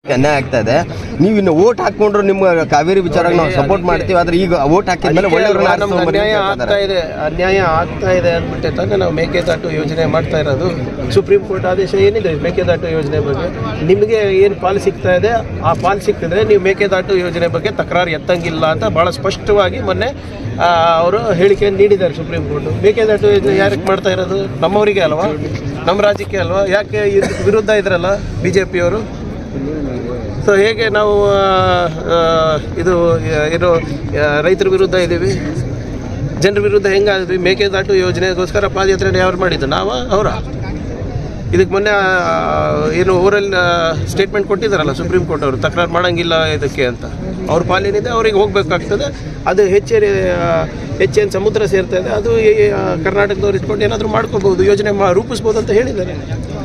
ಅನ್ಯಾಯ ಆಗ್ತಾ ಇದೆ ನೀವು ಇನ್ನು ಓಟ್ ಹಾಕೊಂಡ್ರು ನಿಮ್ಮ ಕಾವೇರಿ ವಿಚಾರ ನಾವು ಸಪೋರ್ಟ್ ಮಾಡ್ತೀವಿ ಆದ್ರೆ ಈಗ ಓಟ್ ಹಾಕಿದ್ಮೇಲೆ ಒಳ್ಳೆಯವ್ರನ್ನ ನಮ್ಗೆ ಆರಿಸ್ಕೊಂಬರ್ರಿ ಅನ್ಯಾಯ ಅಂತ ಆಗ್ತಾ ಹೇಳ್ತಾರೆ. ಇದೆ ಅನ್ಯಾಯ ಆಗ್ತಾ ಇದೆ ಅಂದ್ಬಿಟ್ಟೆ ತಾನೇ ನಾವು ಮೇಕೆದಾಟು ಯೋಜನೆ ಮಾಡ್ತಾ ಇರೋದು ಸುಪ್ರೀಂ ಕೋರ್ಟ್ ಆದೇಶ ಏನಿದೆ ಮೇಕೆದಾಟು ಯೋಜನೆ ಬಗ್ಗೆ ನಿಮಗೆ ಏನು ಪಾಲು ಸಿಗ್ತಾ ಇದೆ ಆ ಪಾಲು ಸಿಕ್ಕಿದ್ರೆ ನೀವು ಮೇಕೆದಾಟು ಯೋಜನೆ ಬಗ್ಗೆ ತಕರಾರು ಎತ್ತಂಗಿಲ್ಲ ಅಂತ ಬಹಳ ಸ್ಪಷ್ಟವಾಗಿ ಮೊನ್ನೆ ಅವರು ಹೇಳಿಕೆ ನೀಡಿದ್ದಾರೆ ಸುಪ್ರೀಂ ಕೋರ್ಟ್ ಮೇಕೆದಾಟು ಯೋಜನೆ ಯಾರಿಗೆ ಮಾಡ್ತಾ ಇರೋದು ನಮ್ಮವರಿಗೆ ಅಲ್ವಾ ನಮ್ಮ ರಾಜ್ಯಕ್ಕೆ ಅಲ್ವಾ ಯಾಕೆ ಇದಕ್ಕೆ ವಿರುದ್ಧ ಇದ್ರಲ್ಲ ಬಿ ಜೆ ಪಿಯವರು ಸೊ ಹೇಗೆ ನಾವು ಆ, ಆ, ಇದು ಆ, ಏನು ಆ, ರೈತರ ವಿರುದ್ಧ ಇದ್ದೀವಿ ಜನರ ವಿರುದ್ಧ ಹೆಂಗಾದ್ವಿ ಮೇಕೆದಾಟು ಯೋಜನೆಗೋಸ್ಕರ ಪಾದಯಾತ್ರೆ ಯಾರು ಮಾಡಿದ್ದು ನಾವ ಅವರ ಇದಕ್ಕೆ ಮೊನ್ನೆ ಆ, ಏನು ಓರಲ್ ಸ್ಟೇಟ್ಮೆಂಟ್ ಕೊಟ್ಟಿದ್ದಾರಲ್ಲ ಸುಪ್ರೀಂ ಕೋರ್ಟ್ ಅವರು ತಕರಾರು ಮಾಡಂಗಿಲ್ಲ ಇದಕ್ಕೆ ಅಂತ ಅವ್ರ ಪಾಲೇನಿದೆ ಅವ್ರಿಗೆ ಹೋಗ್ಬೇಕಾಗ್ತದೆ ಅದು ಹೆಚ್ಚೇರಿ ಹೆಚ್ಚೇನು ಸಮುದ್ರ ಸೇರ್ತಾ ಇದೆ ಅದು ಈ, ಆ, ಕರ್ನಾಟಕದವ್ರು ಇಟ್ಕೊಂಡು ಏನಾದರೂ ಮಾಡ್ಕೋಬಹುದು ಯೋಜನೆ ಮಾ ರೂಪಿಸ್ಬೋದು ಅಂತ ಹೇಳಿದ್ದಾರೆ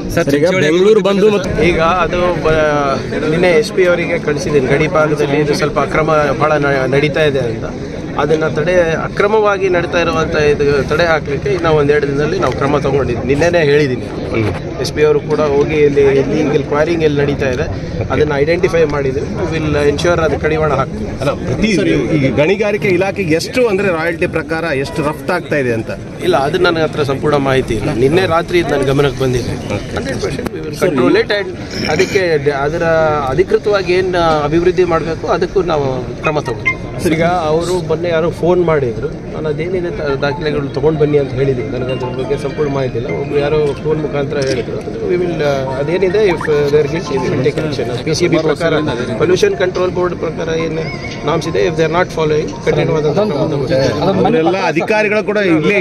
ಬೆಂಗಳೂರು ಬಂದು ಮತ್ತು ಈಗ ಅದು ಬ- ನಿನ್ನೆ ಎಸ್ ಪಿ ಅವರಿಗೆ ಕಳಿಸಿದ್ದೀನಿ ಗಡಿ ಭಾಗದಲ್ಲಿ ಇದು ಸ್ವಲ್ಪ ಅಕ್ರಮ ಬಹಳ ನ- ನಡೀತಾ ಇದೆ ಅಂತ ಅದನ್ನ ತಡೆ ಅಕ್ರಮವಾಗಿ ನಡೀತಾ ಇರುವಂತ ಇದು ತಡೆ ಹಾಕ್ಲಿಕ್ಕೆ ನಾವು ಒಂದೆರಡು ದಿನದಲ್ಲಿ ನಾವು ಕ್ರಮ ತಗೊಂಡಿದ್ವಿ ನಿನ್ನೆನೇ ಹೇಳಿದ್ದೀನಿ ಎಸ್ ಪಿ ಅವರು ಕೂಡ ಹೋಗಿ ಇಲ್ಲಿ ಇಲ್ಲಿ ಕ್ವಾರಿಂಗ್ ಎಲ್ಲಿ ನಡೀತಾ ಇದೆ ಅದನ್ನ ಐಡೆಂಟಿಫೈ ಮಾಡಿದ್ವಿ ವಿಲ್ ಎನ್ಶೂರ್ ಅದು ಕಡಿವಾಣ ಹಾಕ್ತೀವಿ ಅಲ್ಲ ಪ್ರತಿ ಈಗ ಗಣಿಗಾರಿಕೆ ಇಲಾಖೆಗೆ ಎಷ್ಟು ಅಂದ್ರೆ ರಾಯಲ್ಟಿ ಪ್ರಕಾರ ಎಷ್ಟು ರಫ್ತಾಗ್ತಾ ಇದೆ ಅಂತ ಇಲ್ಲ ಅದು ನನ್ನ ಹತ್ರ ಸಂಪೂರ್ಣ ಮಾಹಿತಿ ಇಲ್ಲ ನಿನ್ನೆ ರಾತ್ರಿ ಇದು ನನ್ನ ಗಮನಕ್ಕೆ ಬಂದಿದೆ hundred percent control it and ಅದಕ್ಕೆ ಡ- ಅದರ ಅಧಿಕೃತವಾಗಿ ಏನು ಅಭಿವೃದ್ಧಿ ಮಾಡಬೇಕು ಅದಕ್ಕೂ ನಾವು ಕ್ರಮ ತಗೋತೀವಿ ಈಗ ಅವರು ಮೊನ್ನೆ ಯಾರೋ ಫೋನ್ ಮಾಡಿದ್ರು ನಾನು ಅದೇನಿದೆ ತ- ದಾಖಲೆಗಳು ತೊಗೊಂಡು ಬನ್ನಿ ಅಂತ ಹೇಳಿದ್ದೀನಿ ನನಗೆ ಅದ್ರ ಬಗ್ಗೆ ಸಂಪೂರ್ಣ ಮಾಹಿತಿ ಇಲ್ಲ ಒಬ್ರು ಯಾರೋ ಫೋನ್ ಮುಖಾಂತರ ಹೇಳಿದ್ರು ವಿ ವಿಲ್ ಅದೇನಿದೆ if there gills will take action P C B ಪ್ರಕಾರ ಪೊಲ್ಯೂಷನ್ ಕಂಟ್ರೋಲ್ ಬೋರ್ಡ್ ಪ್ರಕಾರ ಏನು ನಾಮ್ಸ್ ಇದೆ if they are not following ಕಠಿಣವಾದಂಥ ಕ್ರಮ ತಗೋತೀವಿ ಅವರೆಲ್ಲ ಅಧಿಕಾರಿಗಳು ಕೂಡ ಇಲ್ಲೇ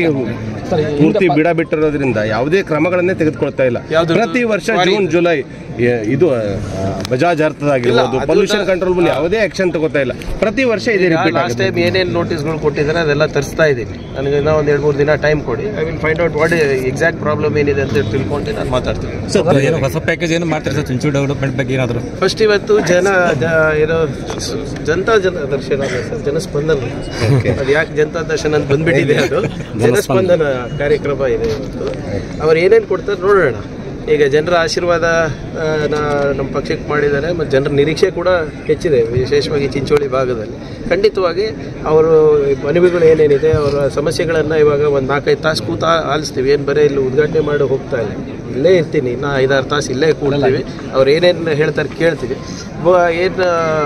ಪೂರ್ತಿ ಬಿಡ ಬಿಟ್ಟಿರೋದ್ರಿಂದ ಯಾವುದೇ ಕ್ರಮಗಳನ್ನೇ ತೆಗೆದುಕೊಳ್ತಾ ಇಲ್ಲ ಯಾವ್ದು? ಪ್ರತಿ ವರ್ಷ ಜೂನ್ ಜುಲೈ ಎ- ಇದು ಆ, ಬಜಾಜ್ ಅರ್ಥದಾಗಿರ್ಬೋದು ಇಲ್ಲ, ಪೊಲ್ಯೂಷನ್ ಕಂಟ್ರೋಲ್ ಮೇಲೆ ಯಾವುದೇ ಆಕ್ಷನ್ ತಗೋತಾ ಇಲ್ಲ ಪ್ರತಿ ವರ್ಷ ಇದೇ ರಿಪೀಟ್ ಲಾಸ್ಟ್ ಟೈಮ್ ಏನೇನು ನೋಟಿಸ್ಗಳು ಕೊಟ್ಟಿದ್ದಾರೆ ಅದೆಲ್ಲ ತರಿಸ್ತಾ ಇದ್ದೀನಿ ನನಗೆ ಇನ್ನೂ ಒಂದು ಎರಡು ಮೂರು ದಿನ ಟೈಮ್ ಕೊಡಿ I will find out what exact problem ಏನಿದೆ ಅಂತ ತಿಳ್ಕೊಂಡು ನಾನು ಮಾತಾಡ್ತೀನಿ ಸರ್ ಏನು ಹೊಸ ಪ್ಯಾಕೇಜ್ ಏನು ಮಾಡ್ತಾರೆ ಸರ್ ಚುಂಚು ಡೆವಲಪ್ಮೆಂಟ್ ಬಗ್ಗೆ ಏನಾದರೂ ಫಸ್ಟ್ ಇವತ್ತು ಜನ ಜ- ಏನೋ ಜನತಾ ಜನ ದರ್ಶನ ಅಲ್ಲ ಸರ್ ಜನಸ್ಪಂದನ ಅದು ಯಾಕೆ ಜನತಾ ದರ್ಶನ ಅಂತ ಬಂದ್ಬಿಟ್ಟಿದೆ ಅದು ಜನಸ್ಪಂದನ ಕಾರ್ಯಕ್ರಮ ಇದೆ ಇವತ್ತು ಅವ್ರು ಏನೇನು ಕೊಡ್ತಾರೆ ನೋಡೋಣ ಈಗ ಜನರ ಆಶೀರ್ವಾದ ಆ, ನಾ- ನಮ್ಮ ಪಕ್ಷಕ್ಕೆ ಮಾಡಿದ್ದಾರೆ ಮತ್ತು ಜನರ ನಿರೀಕ್ಷೆ ಕೂಡ ಹೆಚ್ಚಿದೆ ವಿಶೇಷವಾಗಿ ಚಿಂಚೋಳಿ ಭಾಗದಲ್ಲಿ ಖಂಡಿತವಾಗಿ ಅವರು ಮನವಿಗಳು ಏನೇನಿದೆ ಅವರ ಸಮಸ್ಯೆಗಳನ್ನು ಇವಾಗ ಒಂದು ನಾಲ್ಕೈದು ತಾಸು ಕೂತ ಆಲಿಸ್ತೀವಿ ಏನು ಬರೀ ಇಲ್ಲಿ ಉದ್ಘಾಟನೆ ಮಾಡಿ ಹೋಗ್ತಾ ಇಲ್ಲ ಇಲ್ಲೇ ಇರ್ತೀನಿ ನಾ ಐದಾರು ತಾಸು ಇಲ್ಲೇ ಕೂಡ್ತೀವಿ ಅವ್ರು ಏನೇನು ಹೇಳ್ತಾರೆ ಕೇಳ್ತೀವಿ ಏನು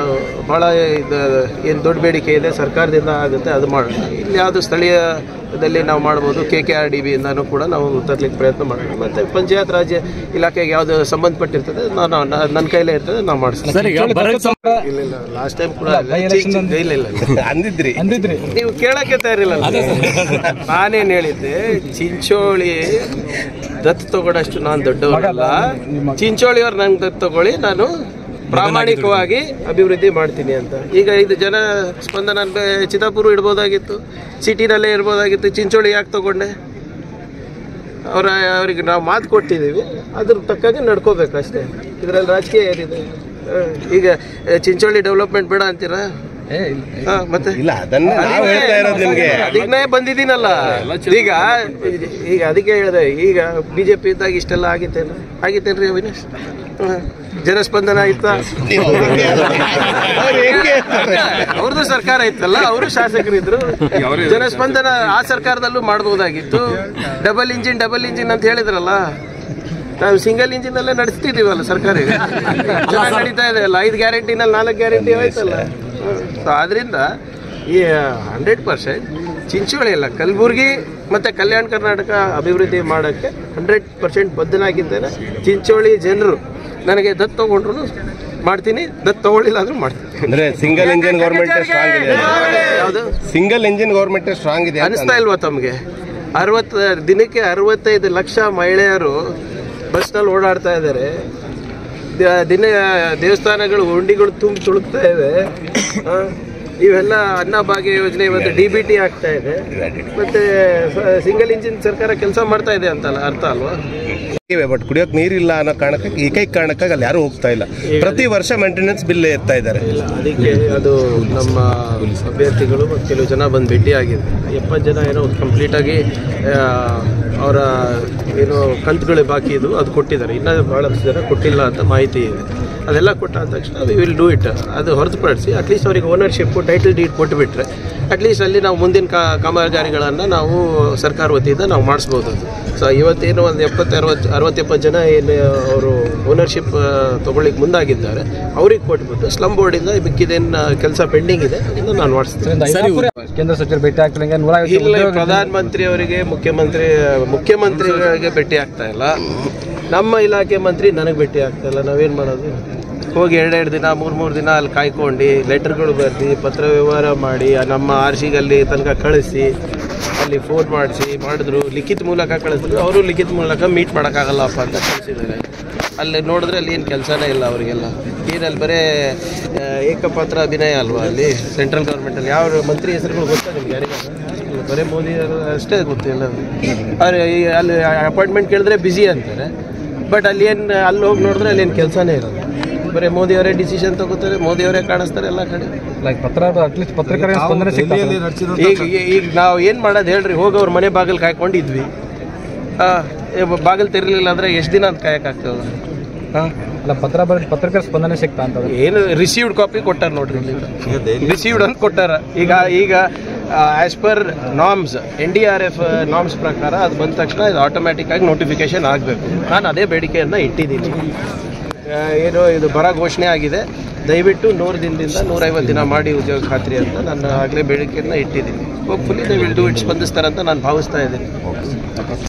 ಭಾಳ ಇದು ಏನು ದೊಡ್ಡ ಬೇಡಿಕೆ ಇದೆ ಸರ್ಕಾರದಿಂದ ಆಗುತ್ತೆ ಅದು ಮಾಡೋಣ ಇಲ್ಲಿ ಯಾವುದು ಸ್ಥಳೀಯದಲ್ಲಿ ನಾವು ಮಾಡ್ಬೋದು ಕೆ ಕೆ ಆರ್ ಡಿ ಬಿಯಿಂದನೂ ಕೂಡ ನಾವು ತರಲಿಕ್ಕೆ ಪ್ರಯತ್ನ ಮಾಡೋಣ ಮತ್ತು ಪಂಚಾಯತ್ ರಾಜ್ಯ ಇಲಾಖೆಗೆ ಯಾವುದು ಸಂಬಂಧಪಟ್ಟಿರ್ತದೆ ನಾನು ನನ್ನ ಕೈಲೇ ಇರ್ತದೆ ನಾವು ಮಾಡಿಸ್ತೀನಿ ಸರ್ ಈಗ ಬರ ಇಲ್ಲ ಇಲ್ಲ ಲಾಸ್ಟ್ ಟೈಮ್ ಕೂಡ ಚಿಕ್ಕ- ಚಿಕ್ಕ- ಇಲ್ಲ ಇಲ್ಲ ಇಲ್ಲ. ಅಂದಿದ್ರಿ ನೀವು ಕೇಳಕ್ಕೆ ತಯಾರಿಲ್ಲ ನಾನೇನ್ ಹೇಳಿದ್ದೆ ಚಿಂಚೋಳಿ ದತ್ತು ತಗೊಳ್ಳೋಷ್ಟು ನಾನು ದೊಡ್ಡವರಲ್ಲ ಚಿಂಚೋಳಿಯವ್ರು ನಂಗೆ ದತ್ತು ತಗೊಳ್ಳಿ ನಾನು ಪ್ರಾಮಾಣಿಕವಾಗಿ ಅಭಿವೃದ್ಧಿ ಮಾಡ್ತೀನಿ ಅಂತ ಈಗ ಇದು ಜನ ಸ್ಪಂದನ ಬೆ- ಚಿತ್ತಾಪುರ ಇಡ್ಬೋದಾಗಿತ್ತು ಸಿಟಿನಲ್ಲೇ ಇರ್ಬೋದಾಗಿತ್ತು ಚಿಂಚೋಳಿ ಯಾಕೆ ತಗೊಂಡೆ ಅವರ ಅವರಿಗೆ ನಾವು ಮಾತು ಕೊಟ್ಟಿದ್ದೀವಿ ಅದ್ರ ತಕ್ಕಾಗೆ ನಡ್ಕೋಬೇಕು ಅಷ್ಟೇ ಇದರಲ್ಲಿ ರಾಜಕೀಯ ಏನಿದೆ ಹ, ಈಗ ಆ, ಚಿಂಚೋಳಿ ಡೆವಲಪ್ಮೆಂಟ್ ಬೇಡ ಅಂತೀರಾ ಹಾ, ಮತ್ತೆ ಇಲ್ಲ ಅದನ್ನ ನಾವು ಹೇಳ್ತಾ ಇರೋದು ನಿಮ್ಗೆ ಅದಕ್ಕೆ ಬಂದಿದ್ದೀನಲ್ಲ ಈಗ ಈಗ ಅದಕ್ಕೆ ಹೇಳಿದೆ ಈಗ ಬಿಜೆಪಿ ಇದ್ದಾಗ ಇಷ್ಟೆಲ್ಲ ಆಗಿತ್ತೇನು ಆಗಿತ್ತೇನ್ರಿ ಅವಿನಾಶ್ ಹ. ಜನಸ್ಪಂದನ ಆಯ್ತಾ ಅವ್ರದ್ದು ಸರ್ಕಾರ ಇತ್ತಲ್ಲ ಅವರು ಶಾಸಕರಿದ್ರು ಜನಸ್ಪಂದನ ಆ ಸರ್ಕಾರದಲ್ಲೂ ಮಾಡ್ಬೋದಾಗಿತ್ತು ಡಬಲ್ ಇಂಜಿನ್ ಡಬಲ್ ಇಂಜಿನ್ ಅಂತ ಹೇಳಿದ್ರಲ್ಲ ನಾವು ಸಿಂಗಲ್ ಇಂಜಿನ್ ಅಲ್ಲೇ ನಡೆಸ್ತಿದೀವಲ್ಲ ಸರ್ಕಾರ ಈಗ ಚೆನ್ನಾಗಿ ನಡೀತಾ ಇದೆ ಅಲ್ಲ ಐದು ಗ್ಯಾರಂಟಿನಲ್ಲಿ ನಾಲ್ಕು ಗ್ಯಾರಂಟಿ ಆಯ್ತಲ್ಲ ಸೊ ಆದ್ರಿಂದ ಈ ಹಂಡ್ರೆಡ್ ಪರ್ಸೆಂಟ್ ಚಿಂಚೋಳಿ ಅಲ್ಲ ಕಲಬುರ್ಗಿ ಮತ್ತು ಕಲ್ಯಾಣ ಕರ್ನಾಟಕ ಅಭಿವೃದ್ಧಿ ಮಾಡೋಕ್ಕೆ ಹಂಡ್ರೆಡ್ ಪರ್ಸೆಂಟ್ ಬದ್ಧನಾಗಿದ್ದೇನೆ ಚಿಂಚೋಳಿ ಜನರು ನನಗೆ ದತ್ತು ತಗೊಂಡ್ರು ಮಾಡ್ತೀನಿ ದತ್ತು ತಗೊಳ್ಳಿಲ್ಲ ಅಂದ್ರೂ ಮಾಡ್ತೀನಿ ಅಂದ್ರೆ ಸಿಂಗಲ್ ಇಂಜಿನ್ ಗೌರ್ಮೆಂಟ್ ಸ್ಟ್ರಾಂಗ್ ಇದೆ ಯಾವುದು ಸಿಂಗಲ್ ಇಂಜಿನ್ ಗೌರ್ಮೆಂಟ್ ಸ್ಟ್ರಾಂಗ್ ಇದೆ ಅಂತ ಅನಿಸ್ತಾ ಇಲ್ವಾ ತಮಗೆ ಅರವತ್ತು ದಿನಕ್ಕೆ ಅರವತ್ತೈದು ಲಕ್ಷ ಮಹಿಳೆಯರು ಬಸ್ನಲ್ಲಿ ಓಡಾಡ್ತಾ ಇದ್ದಾರೆ ದ- ದಿನ ದೇವಸ್ಥಾನಗಳು ಹುಂಡಿಗಳು ತುಂಬ ತುಳುಕ್ತಾ ಇದೆ ಆ, ಇವೆಲ್ಲ ಅನ್ನಭಾಗ್ಯ ಯೋಜನೆ ಇವತ್ತು ಡಿ ಬಿ ಟಿ ಆಗ್ತಾ ಇದೆ ಮತ್ತೆ ಸಿಂಗಲ್ ಇಂಜಿನ್ ಸರ್ಕಾರ ಕೆಲಸ ಮಾಡ್ತಾ ಇದೆ ಅಂತಲ್ಲ ಅರ್ಥ ಅಲ್ವಾ ಇವೆ ಬಟ್ ಕುಡಿಯೋಕ್ ನೀರಿಲ್ಲ ಅನ್ನೋ ಕಾರಣಕ್ಕೆ ಏಕೈಕ ಕಾರಣಕ್ಕಾಗಿ ಅಲ್ಲಿ ಯಾರು ಹೋಗ್ತಾ ಇಲ್ಲ ಪ್ರತಿ ವರ್ಷ ಮೇಂಟೆನೆನ್ಸ್ ಬಿಲ್ ಎತ್ತಾ ಇದ್ದಾರೆ ಇಲ್ಲ ಅದಕ್ಕೆ ಅದು ನಮ್ಮ ಅಭ್ಯರ್ಥಿಗಳು ಮತ್ತು ಕೆಲವು ಜನ ಬಂದು ಭೇಟಿಯಾಗಿದೆ ಎಪ್ಪತ್ತು ಜನ ಏನೋ ಕಂಪ್ಲೀಟಾಗಿ ಅವರ ಏನು ಕಂತುಗಳು ಬಾಕಿ ಇದು ಅದು ಕೊಟ್ಟಿದ್ದಾರೆ ಇನ್ನೂ ಭಾಳಷ್ಟು ಜನ ಕೊಟ್ಟಿಲ್ಲ ಅಂತ ಮಾಹಿತಿ ಇದೆ ಅದೆಲ್ಲ ಕೊಟ್ಟಾದ ತಕ್ಷಣ ವಿ ವಿಲ್ ಡೂ ಇಟ್ ಅದು ಹೊರತುಪಡಿಸಿ ಅಟ್ಲೀಸ್ಟ್ ಅವರಿಗೆ ಓನರ್ಶಿಪ್ಪು ಟೈಟಲ್ ಡೀಡ್ ಕೊಟ್ಟುಬಿಟ್ರೆ ಅಟ್ಲೀಸ್ಟ್ ಅಲ್ಲಿ ನಾವು ಮುಂದಿನ ಕಾ ಕಾಮಗಾರಿಗಳನ್ನು ನಾವು ಸರ್ಕಾರ ವತಿಯಿಂದ ನಾವು ಮಾಡಿಸ್ಬೋದು ಅದು ಸೊ ಇವತ್ತೇನು ಒಂದು ಎಪ್ಪತ್ತು ಅರವತ್ತು ಅರವತ್ತು ಎಪ್ಪತ್ತು ಜನ ಏನು ಅವರು ಓನರ್ಶಿಪ್ ತೊಗೊಳ್ಳಿಕ್ಕೆ ಮುಂದಾಗಿದ್ದಾರೆ ಅವ್ರಿಗೆ ಕೊಟ್ಬಿಟ್ಟು ಸ್ಲಮ್ ಬೋರ್ಡಿಂದ ಮಿಕ್ಕಿದೇನು ಕೆಲಸ ಪೆಂಡಿಂಗ್ ಇದೆ ಅದನ್ನು ನಾನು ಮಾಡಿಸ್ತೀನಿ ಕೇಂದ್ರ ಸಚಿವರು ಭೇಟಿ ಆಗ್ತಿಲ್ಲ ನೂರ ಇಲ್ಲ ಪ್ರಧಾನಮಂತ್ರಿ ಅವರಿಗೆ ಮುಖ್ಯಮಂತ್ರಿ ಮುಖ್ಯಮಂತ್ರಿಗಳಿಗೆ ಭೇಟಿ ಆಗ್ತಾ ಇಲ್ಲ ನಮ್ಮ ಇಲಾಖೆ ಮಂತ್ರಿ ನನಗೆ ಭೇಟಿ ಆಗ್ತಾ ಇಲ್ಲ ನಾವೇನು ಮಾಡೋದು ಹೋಗಿ ಎರಡೆರಡು ದಿನ ಮೂರು ಮೂರು ದಿನ ಅಲ್ಲಿ ಕಾಯ್ಕೊಂಡು ಲೆಟರ್ಗಳು ಬರೆದು ಪತ್ರ ವ್ಯವಹಾರ ಮಾಡಿ ಆ ನಮ್ಮ ಆರ್ ಸಿಗಲ್ಲಿ ತನಕ ಕಳಿಸಿ ಅಲ್ಲಿ ಫೋನ್ ಮಾಡಿಸಿ ಮಾಡಿದ್ರು ಲಿಖಿತ ಮೂಲಕ ಕಳಿಸಿದ್ರು ಅವರು ಲಿಖಿತ ಮೂಲಕ ಮೀಟ್ ಮಾಡೋಕ್ಕಾಗಲ್ಲಪ್ಪ ಅಂತ ಕಳಿಸಿದ್ದಾರೆ ಅಲ್ಲಿ ನೋಡಿದ್ರೆ ಅಲ್ಲಿ ಏನು ಕೆಲಸನೇ ಇಲ್ಲ ಅವರಿಗೆಲ್ಲ ಏನಲ್ಲಿ ಬರೇ ಆ, ಏಕಪಾತ್ರ ಅಭಿನಯ ಅಲ್ವಾ ಅಲ್ಲಿ ಸೆಂಟ್ರಲ್ ಗೌರ್ಮೆಂಟಲ್ಲಿ ಯಾವ ಮಂತ್ರಿ ಹೆಸರುಗಳು ಗೊತ್ತಾ ನಿಮ್ಗೆ ಯಾರಿಗಾದ್ರು? ಇಲ್ಲ, ಬರೇ ಮೋದಿ ಅವರು ಅಷ್ಟೇ ಗೊತ್ತಿಲ್ಲ ಅವ್ರು ಈ- ಅಲ್ಲಿ ಅಪಾಯಿಂಟ್ಮೆಂಟ್ ಕೇಳಿದ್ರೆ ಬ್ಯುಸಿ ಅಂತಾರೆ ಬಟ್ ಅಲ್ಲಿ ಏನು ಅಲ್ಲಿ ಹೋಗಿ ನೋಡಿದ್ರೆ ಅಲ್ಲಿ ಏನು ಕೆಲಸನೇ ಇರೋದು ಬರೀ ಮೋದಿ ಅವರೇ ಡಿಸಿಷನ್ ತಗೋತಾರೆ ಮೋದಿ ಅವರೇ ಕಾಣಿಸ್ತಾರೆ ಎಲ್ಲ ಕಡೆ ಲೈಕ್ ಪತ್ರ ಅಟ್ಲೀಸ್ಟ್ ಪತ್ರಕರ್ತರ ಸ್ಪಂದನೆ ಸಿಗ್ತಾ ಈಗ ಈಗ- ಈಗ ನಾವು ಏನು ಮಾಡೋದು ಹೇಳ್ರಿ ಹೋಗಿ ಅವ್ರ ಮನೆ ಬಾಗಿಲು ಕಾಯ್ಕೊಂಡಿದ್ವಿ ಬಾಗಿಲು ತೆರಲಿಲ್ಲ ಅಂದರೆ ಎಷ್ಟು ದಿನ ಅಂತ ಕಾಯಕ್ಕಾಗ್ತದೆ ಹಾಂ ಅಲ್ಲ ಪತ್ರ ಬರೆದು ಪತ್ರಕರ್ತರ ಸ್ಪಂದನೆ ಸಿಗ್ತಾ ಅಂತ ಏನು ರಿಸೀವ್ಡ್ ಕಾಪಿ ಕೊಟ್ಟಾರ ನೋಡ್ರಿ ರಿಸೀವ್ಡ್ ಅಂತ ಕೊಟ್ಟಾರ ಈಗ ಈಗ as per norms N D R F norms ಪ್ರಕಾರ ಅದು ಬಂದ ತಕ್ಷಣ ಇದು ಆಟೋಮ್ಯಾಟಿಕ್ ಆಗಿ ನೋಟಿಫಿಕೇಶನ್ ಆಗಬೇಕು ನಾನು ಅದೇ ಬೇಡಿಕೆಯನ್ನು ಇಟ್ಟಿದ್ದೀನಿ ಆ, ಏನು ಇದು ಬರ ಘೋಷಣೆ ಆಗಿದೆ ದಯವಿಟ್ಟು ನೂರು ದಿನದಿಂದ ನೂರೈವತ್ತು ದಿನ ಮಾಡಿ ಉದ್ಯೋಗ ಖಾತ್ರಿ ಅಂತ ನಾನು ಆಗಲೇ ಬೇಡಿಕೆಯನ್ನು ಇಟ್ಟಿದ್ದೀನಿ hopefully they will do it ಸ್ಪಂದಿಸ್ತಾರಂತ ನಾನು ಭಾವಿಸ್ತಾ ಇದ್ದೀನಿ